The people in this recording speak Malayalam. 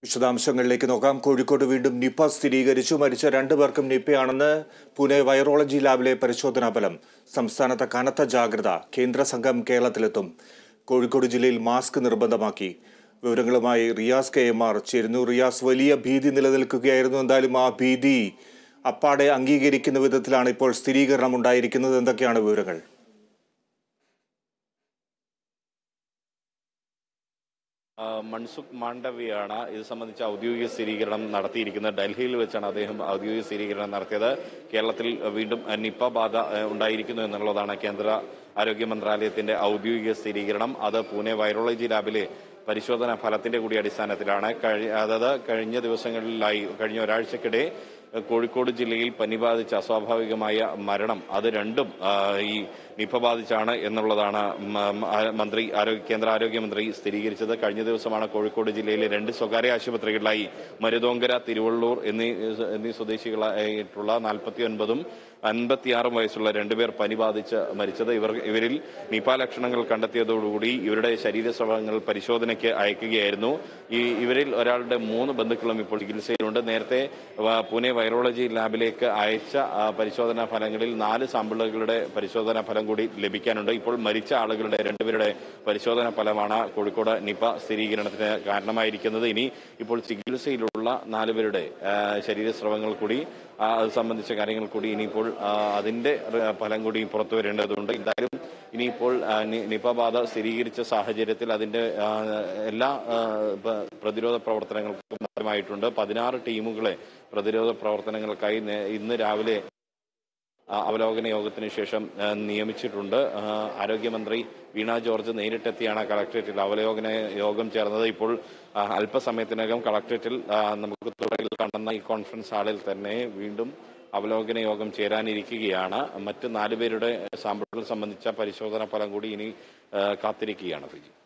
വിശദാംശങ്ങളിലേക്ക് നോക്കാം കോഴിക്കോട് വീണ്ടും നിപ സ്ഥിരീകരിച്ചു മരിച്ച രണ്ടു പേർക്കും നിപ്പയാണെന്ന് പൂനെ വൈറോളജി ലാബിലെ പരിശോധനാ ഫലം സംസ്ഥാനത്ത് കനത്ത ജാഗ്രത കേന്ദ്ര സംഘം കേരളത്തിലെത്തും കോഴിക്കോട് ജില്ലയിൽ മാസ്ക് നിർബന്ധമാക്കി വിവരങ്ങളുമായി റിയാസ് കെ എം ആർ ചേരുന്നു റിയാസ് വലിയ ഭീതി നിലനിൽക്കുകയായിരുന്നു എന്തായാലും ആ ഭീതി അപ്പാടെ അംഗീകരിക്കുന്ന വിധത്തിലാണ് ഇപ്പോൾ സ്ഥിരീകരണം ഉണ്ടായിരിക്കുന്നത് എന്തൊക്കെയാണ് വിവരങ്ങൾ ആ, മൻസുഖ് മാണ്ഡവ്യയാണ് ഇത് സംബന്ധിച്ച ഔദ്യോഗിക സ്ഥിരീകരണം നടത്തിയിരിക്കുന്നത് ഡൽഹിയിൽ വെച്ചാണ് അദ്ദേഹം ഔദ്യോഗിക സ്ഥിരീകരണം നടത്തിയത് കേരളത്തിൽ വീണ്ടും നിപ്പ ബാധ ഏ, ഉണ്ടായിരിക്കുന്നു എന്നുള്ളതാണ് കേന്ദ്ര ആരോഗ്യ മന്ത്രാലയത്തിന്റെ ഔദ്യോഗിക സ്ഥിരീകരണം അത് പൂനെ വൈറോളജി ലാബിലെ പരിശോധനാ ഫലത്തിന്റെ കൂടി അടിസ്ഥാനത്തിലാണ് കഴി- അതായത് കഴിഞ്ഞ ദിവസങ്ങളിലായി കഴിഞ്ഞ ഒരാഴ്ചക്കിടെ കോഴിക്കോട് ജില്ലയിൽ പനി ബാധിച്ച അസ്വാഭാവികമായ മരണം അത് രണ്ടും ആ, ഈ നിപ ബാധിച്ചാണ് എന്നുള്ളതാണ് മ- മ- ആ- മന്ത്രി ആരോഗ്യ കേന്ദ്ര ആരോഗ്യമന്ത്രി സ്ഥിരീകരിച്ചത് കഴിഞ്ഞ ദിവസമാണ് കോഴിക്കോട് ജില്ലയിലെ രണ്ട് സ്വകാര്യ ആശുപത്രികളിലായി മരുതോങ്കര തിരുവള്ളൂർ എന്നീ എന്നീ സ്വദേശികളായിട്ടുള്ള നാൽപ്പത്തി ഒൻപതും അൻപത്തിയാറും വയസ്സുള്ള രണ്ടുപേർ പനി ബാധിച്ച് മരിച്ചത് ഇവർ ഇവരിൽ നിപ ലക്ഷണങ്ങൾ കണ്ടെത്തിയതോടുകൂടി ഇവരുടെ ശരീരസ്രവങ്ങൾ പരിശോധനയ്ക്ക് അയക്കുകയായിരുന്നു ഈ ഇവരിൽ ഒരാളുടെ മൂന്ന് ബന്ധുക്കളും ഇപ്പോൾ ചികിത്സയിലുണ്ട് നേരത്തെ വ- പൂനെ വൈറോളജി ലാബിലേക്ക് അയച്ച ആ, പരിശോധനാ ഫലങ്ങളിൽ നാല് സാമ്പിളുകളുടെ പരിശോധനാ ഫലം കൂടി ലഭിക്കാനുണ്ട് ഇപ്പോൾ മരിച്ച ആളുകളുടെ രണ്ടുപേരുടെ പരിശോധനാ ഫലമാണ് കോഴിക്കോട് നിപ സ്ഥിരീകരണത്തിന് കാരണമായിരിക്കുന്നത് ഇനി ഇപ്പോൾ ചികിത്സയിലുള്ള നാലുപേരുടെ ആ, ശരീരസ്രവങ്ങൾ കൂടി ആ, അത് സംബന്ധിച്ച കാര്യങ്ങൾ കൂടി ഇനിയിപ്പോൾ ആ, അതിന്റെ റി- ഫലം കൂടി പുറത്തു വരേണ്ടതുണ്ട് എന്തായാലും ഇനിയിപ്പോൾ ആ, നി- നിപ ബാധ സ്ഥിരീകരിച്ച സാഹചര്യത്തിൽ അതിന്റെ ആ, എല്ലാ ആ, പ- പ്രതിരോധ പ്രവർത്തനങ്ങൾക്കും മാറ്റമായിട്ടുണ്ട് പതിനാറ് ടീമുകളെ പ്രതിരോധ പ്രവർത്തനങ്ങൾക്കായി നേ- ഇന്ന് രാവിലെ ആ, അവലോകന യോഗത്തിന് ശേഷം ആ, നിയമിച്ചിട്ടുണ്ട് ആ, ആരോഗ്യമന്ത്രി വീണ ജോർജ് നേരിട്ടെത്തിയാണ് കളക്ടറേറ്റിൽ അവലോകന യോഗം ചേർന്നത് ഇപ്പോൾ ആ, അല്പസമയത്തിനകം കളക്ടറേറ്റിൽ ആ, നമുക്ക് തുടരിൽ കാണുന്ന ഈ കോൺഫറൻസ് ഹാളിൽ തന്നെ വീണ്ടും അവലോകന യോഗം ചേരാനിരിക്കുകയാണ് മറ്റ് നാലുപേരുടെ സാമ്പിളുകൾ സംബന്ധിച്ച പരിശോധനാ ഫലം കൂടി ഇനി ആ, കാത്തിരിക്കുകയാണ് ഫിജി